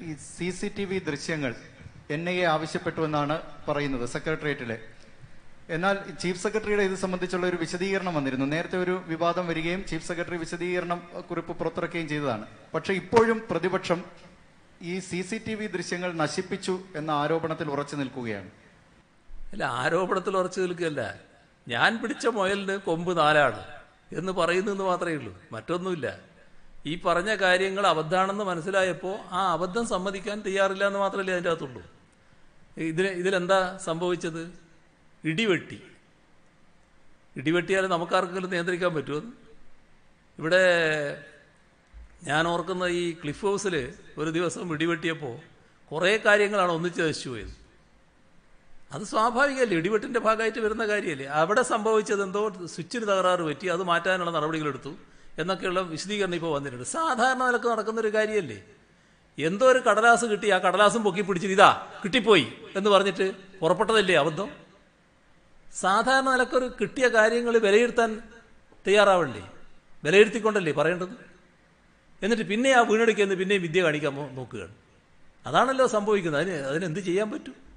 ഈ C C T V ദൃശ്യങ്ങൾ N I A ആവശ്യപ്പെട്ടുവെന്നാണ് പറയുന്നത് സെക്രട്ടേറിയറ്റിലെ എന്നാൽ ചീഫ് സെക്രട്ടറിയുടെ ഇത് സംബന്ധിച്ചുള്ള ഒരു വിശദീകരണം വന്നിരുന്നു നേരത്തെ ഒരു വിവാദം വരികയും ചീഫ് സെക്രട്ടറി വിശദീകരണം അഹ്, കുറിപ്പ് പുറത്തിറക്കുകയും ചെയ്തതാണ് പക്ഷേ ഇപ്പോഴും പ്രതിപക്ഷം ഈ സി സി ടി വി ദൃശ്യങ്ങൾ നശിപ്പിച്ചു എന്ന ആരോപണത്തിൽ ഉറച്ചു നിൽക്കുകയാണ് അല്ല ആരോപണത്തിൽ ഉറച്ചു നിൽക്കുകയല്ല ഞാൻ പിടിച്ച മുയലിന് കൊമ്പ് നാലാണ് എന്ന് പറയുന്നെന്ന് മാത്രമേ ഉള്ളൂ മറ്റൊന്നുമില്ല ഈ പറഞ്ഞ കാര്യങ്ങൾ അബദ്ധമാണെന്ന് മനസ്സിലായപ്പോൾ ആ അബദ്ധം സമ്മതിക്കാൻ തയ്യാറില്ല എന്ന് മാത്രമല്ലേ അതിൻ്റെ അകത്തുള്ളൂ ഇതിന് ഇതിലെന്താ സംഭവിച്ചത് ഇടിവെട്ടി ഇടിവെട്ടിയാൽ നമുക്കാർക്കെങ്കിലും നിയന്ത്രിക്കാൻ പറ്റുമോ അത്? ഇവിടെ ഞാൻ ഓർക്കുന്ന ഈ ക്ലിഫ് ഹൗസിൽ ഒരു ദിവസം ഇടിവെട്ടിയപ്പോൾ കുറേ കാര്യങ്ങളാണ് ഒന്നിച്ച് നശിച്ചു പോയത് അത് സ്വാഭാവികമല്ലേ ഇടിവെട്ടിന്റെ ഭാഗമായിട്ട് വരുന്ന കാര്യമല്ലേ അവിടെ സംഭവിച്ചത് എന്തോ സ്വിച്ചിന് തകരാറ് പറ്റി അത് മാറ്റാനുള്ള നടപടികളെടുത്തു എന്നൊക്കെയുള്ള വിശദീകരണം ഇപ്പോൾ വന്നിട്ടുണ്ട് സാധാരണ നിലക്ക് നടക്കുന്ന ഒരു കാര്യമല്ലേ എന്തോ ഒരു കടലാസ് കിട്ടി ആ കടലാസും പൊക്കി പിടിച്ചിട്ട് ഇതാ കിട്ടിപ്പോയി എന്ന് പറഞ്ഞിട്ട് പുറപ്പെട്ടതല്ലേ അബദ്ധം സാധാരണ നിലക്കൊരു കിട്ടിയ കാര്യങ്ങൾ വിലയിരുത്താൻ തയ്യാറാവണ്ടേ വിലയിരുത്തിക്കൊണ്ടല്ലേ പറയേണ്ടത് എന്നിട്ട് പിന്നെ ആ വീണെടുക്കുന്ന പിന്നെയും വിദ്യ കാണിക്കാൻ നോ- നോക്കുകയാണ് അതാണല്ലോ സംഭവിക്കുന്നത് അതിന് അതിനെന്ത് ചെയ്യാൻ പറ്റും